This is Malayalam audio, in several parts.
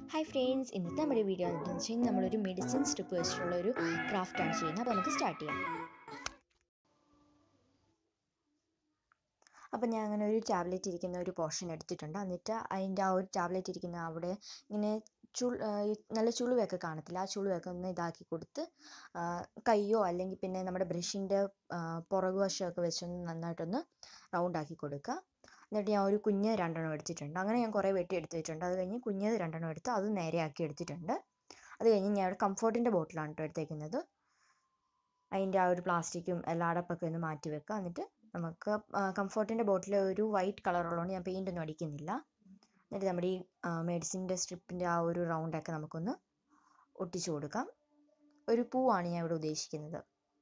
ഹായ് ഫ്രണ്ട്സ് ഇന്നത്തെ നമ്മുടെ വീഡിയോ എന്താണെന്ന് വെച്ച് കഴിഞ്ഞാൽ നമ്മളൊരു മെഡിസിൻ സ്ട്രിപ്പ് വെച്ചിട്ടുള്ള ഒരു ക്രാഫ്റ്റാണ് ചെയ്യുന്നത് അപ്പോൾ നമുക്ക് സ്റ്റാർട്ട് ചെയ്യാം അപ്പോൾ ഞാൻ അങ്ങനെ ഒരു ടാബ്ലറ്റ് ഇരിക്കുന്ന ഒരു പോർഷൻ എടുത്തിട്ടുണ്ട് എന്നിട്ട് അതിൻ്റെ ആ ഒരു ടാബ്ലറ്റ് ഇരിക്കുന്ന അവിടെ ഇങ്ങനെ ചുൾ നല്ല ചുളിവൊക്കെ കാണത്തില്ല ആ ചുളിവൊക്കെ ഒന്ന് ഇതാക്കി കൊടുത്ത് കയ്യോ അല്ലെങ്കിൽ പിന്നെ നമ്മുടെ ബ്രഷിൻ്റെ പുറകുവശമൊക്കെ വെച്ചൊന്ന് നന്നായിട്ടൊന്ന് റൗണ്ട് ആക്കി കൊടുക്കുക എന്നിട്ട് ഞാൻ ഒരു കുഞ്ഞ് രണ്ടെണ്ണം എടുത്തിട്ടുണ്ട് അങ്ങനെ ഞാൻ കുറേ വെട്ടി എടുത്ത് വെച്ചിട്ടുണ്ട് അത് കഴിഞ്ഞ് കുഞ്ഞത് രണ്ടെണ്ണം എടുത്ത് അത് നേരെയാക്കി എടുത്തിട്ടുണ്ട് അത് കഴിഞ്ഞ് ഞാൻ ഇവിടെ കംഫർട്ടിൻ്റെ ബോട്ടിലാണ് കേട്ടോ എടുത്തേക്കുന്നത് അതിൻ്റെ ആ ഒരു പ്ലാസ്റ്റിക്കും എല്ലാ അടപ്പൊക്കെ ഒന്ന് മാറ്റി വെക്കുക എന്നിട്ട് നമുക്ക് കംഫർട്ടിൻ്റെ ബോട്ടിൽ ഒരു വൈറ്റ് കളർ ഉള്ളതുകൊണ്ട് ഞാൻ പെയിൻ്റ് ഒന്നും അടിക്കുന്നില്ല എന്നിട്ട് നമ്മുടെ ഈ മെഡിസിൻ്റെ സ്ട്രിപ്പിൻ്റെ ആ ഒരു റൗണ്ടൊക്കെ നമുക്കൊന്ന് ഒട്ടിച്ചു കൊടുക്കാം ഒരു പൂവാണ് ഞാൻ ഇവിടെ ഉദ്ദേശിക്കുന്നത്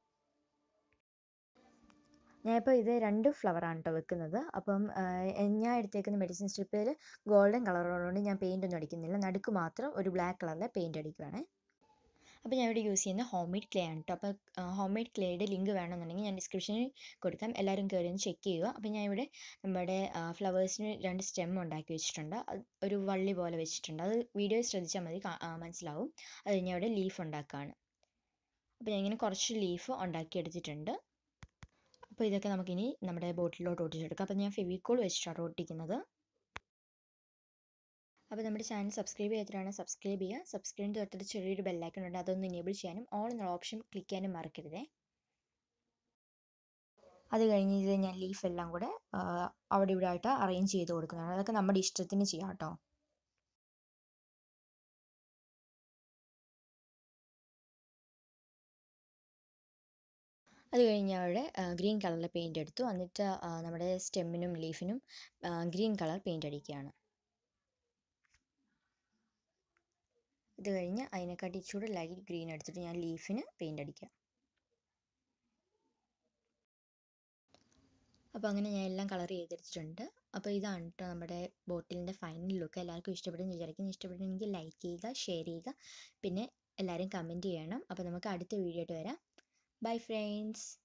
ഞാനിപ്പോൾ ഇത് രണ്ട് ഫ്ലവറാണ് കേട്ടോ വെക്കുന്നത് അപ്പം ഞാൻ എടുത്തേക്കുന്ന മെഡിസിൻ സ്ട്രിപ്പിൽ ഗോൾഡൻ കളർ ഉള്ളതുകൊണ്ട് ഞാൻ പെയിൻ്റ് ഒന്നും അടിക്കുന്നില്ല നടുക്ക് മാത്രം ഒരു ബ്ലാക്ക് കളറിലെ പെയിൻ്റ് അടിക്കുവാണ് അപ്പോൾ ഞാൻ ഇവിടെ യൂസ് ചെയ്യുന്ന ഹോം മെയ്ഡ് ക്ലേ ആണ് കേട്ടോ അപ്പോൾ ഹോം മെയ്ഡ് ക്ലേയുടെ ലിങ്ക് വേണമെന്നുണ്ടെങ്കിൽ ഞാൻ ഡിസ്ക്രിപ്ഷനിൽ കൊടുക്കാം എല്ലാവരും കയറി ഒന്ന് ചെക്ക് ചെയ്യുക അപ്പോൾ ഞാൻ ഇവിടെ നമ്മുടെ ഫ്ലവേഴ്സിന് രണ്ട് സ്റ്റെം ഉണ്ടാക്കി വെച്ചിട്ടുണ്ട് ഒരു വള്ളി പോലെ വെച്ചിട്ടുണ്ട് അത് വീഡിയോ ശ്രദ്ധിച്ചാൽ മതി മനസ്സിലാവും അത് കഴിഞ്ഞ് അവിടെ ലീഫ് ഉണ്ടാക്കുകയാണ് അപ്പോൾ ഞാൻ ഇങ്ങനെ കുറച്ച് ലീഫ് ഉണ്ടാക്കി എടുത്തിട്ടുണ്ട് അപ്പോൾ ഇതൊക്കെ നമുക്കിനി നമ്മുടെ ബോട്ടിലോട്ട് ഒട്ടിച്ചെടുക്കാം അപ്പോൾ ഞാൻ ഫെവിക്കോൾ വെച്ചിട്ടാണ് ഒട്ടിക്കുന്നത് അപ്പോൾ നമ്മുടെ ചാനൽ സബ്സ്ക്രൈബ് ചെയ്യാത്തവരാണ് സബ്സ്ക്രൈബ് ചെയ്യുക സബ്സ്ക്രൈബ് തൊട്ടടുത്ത് ചെറിയൊരു ബെല്ലൈക്കൺ ഉണ്ട് അതൊന്ന് എനേബിൾ ചെയ്യാനും ഓൾ എന്നുള്ള ഓപ്ഷൻ ക്ലിക്ക് ചെയ്യാനും മറക്കരുതേ അത് കഴിഞ്ഞ് ഇത് ഞാൻ ലീഫ് എല്ലാം കൂടെ അവിടെ ഇവിടെ ആയിട്ട് അറേഞ്ച് ചെയ്ത് കൊടുക്കുന്നതാണ് അതൊക്കെ നമ്മുടെ ഇഷ്ടത്തിന് ചെയ്യാം കേട്ടോ അത് കഴിഞ്ഞ് അവിടെ ഗ്രീൻ കളറിലെ പെയിൻ്റ് എടുത്തു എന്നിട്ട് നമ്മുടെ സ്റ്റെമ്മിനും ലീഫിനും ഗ്രീൻ കളർ പെയിൻ്റ് അടിക്കുകയാണ് ഇത് കഴിഞ്ഞ് അതിനെക്കാട്ടി ഇച്ചിരി ലൈറ്റ് ഗ്രീൻ എടുത്തിട്ട് ഞാൻ ലീഫിന് പെയിൻ്റ് അടിക്കാം അപ്പോൾ അങ്ങനെ ഞാൻ എല്ലാം കളർ ചെയ്തെടുത്തിട്ടുണ്ട് അപ്പോൾ ഇതാണ് കേട്ടോ നമ്മുടെ ബോട്ടിലിൻ്റെ ഫൈനൽ ലുക്ക് എല്ലാവർക്കും ഇഷ്ടപ്പെടുന്നു വിചാരിക്കുന്നു ഇഷ്ടപ്പെടുന്നെങ്കിൽ ലൈക്ക് ചെയ്യുക ഷെയർ ചെയ്യുക പിന്നെ എല്ലാവരും കമൻറ്റ് ചെയ്യണം അപ്പോൾ നമുക്ക് അടുത്ത വീഡിയോ ആയിട്ട് വരാം ബൈ ഫ്രണ്ട്സ്